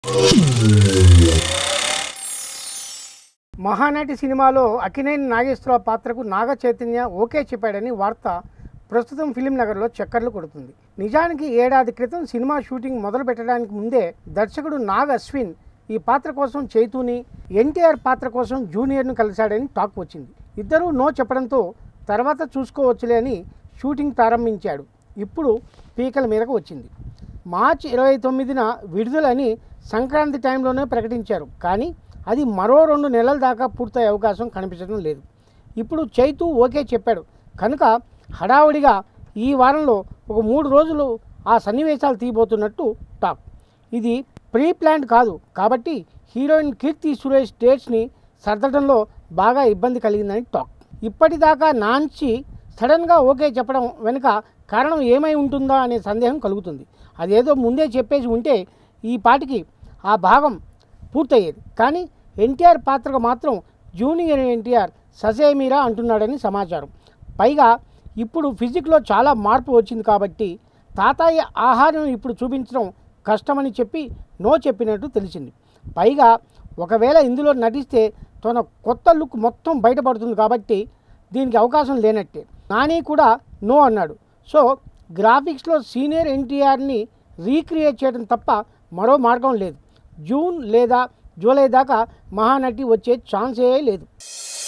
మహానటి సినిమాలో అక్కినేని నాగేశ్వరరావు పాత్రకు నాగ చైతన్య ఓకే చెప్పాడని వార్త ప్రస్తుతం ఫిలిం నగర్లో చక్కర్లు కొడుతుంది నిజానికి ఏడాది క్రితం సినిమా షూటింగ్ మొదలు పెట్టడానికి ముందే దర్శకుడు నాగ్ అశ్విన్ ఈ పాత్ర కోసం చైతూని ఎన్టీఆర్ పాత్ర కోసం జూనియర్ను కలిశాడని టాక్ వచ్చింది ఇద్దరూ నో చెప్పడంతో తర్వాత చూసుకోవచ్చులే అని షూటింగ్ ప్రారంభించాడు ఇప్పుడు పీకల మీదకు వచ్చింది మార్చి ఇరవై తొమ్మిదిన విడుదలని సంక్రాంతి టైంలోనే ప్రకటించారు కానీ అది మరో రెండు నెలల దాకా పూర్తయ్యే అవకాశం కనిపించడం లేదు ఇప్పుడు చైతు ఓకే చెప్పాడు కనుక హడావుడిగా ఈ వారంలో ఒక మూడు రోజులు ఆ సన్నివేశాలు తీయబోతున్నట్టు టాక్ ఇది ప్రీ ప్లాన్డ్ కాదు కాబట్టి హీరోయిన్ కీర్తి సురేష్ డేట్స్ని సర్దడంలో బాగా ఇబ్బంది కలిగిందని టాక్ ఇప్పటిదాకా నాంచి సడన్గా ఓకే చెప్పడం వెనుక కారణం ఏమై ఉంటుందా అనే సందేహం కలుగుతుంది అదేదో ముందే చెప్పేసి ఉంటే ఈ పాటికి ఆ భాగం పూర్తయ్యేది కానీ ఎన్టీఆర్ పాత్రకు మాత్రం జూనియర్ ఎన్టీఆర్ ససేమీరా అంటున్నాడని సమాచారం పైగా ఇప్పుడు ఫిజిక్లో చాలా మార్పు వచ్చింది కాబట్టి తాతయ్య ఆహారం ఇప్పుడు చూపించడం కష్టమని చెప్పి నో చెప్పినట్టు తెలిసింది పైగా ఒకవేళ ఇందులో నటిస్తే తన కొత్త లుక్ మొత్తం బయటపడుతుంది కాబట్టి దీనికి అవకాశం లేనట్టే నాని కూడా నో అన్నాడు సో గ్రాఫిక్స్లో సీనియర్ ఎన్టీఆర్ని రీక్రియేట్ చేయడం తప్ప మరో మార్గం లేదు జూన్ లేదా జూలై దాకా మహానటి వచ్చే ఛాన్సే లేదు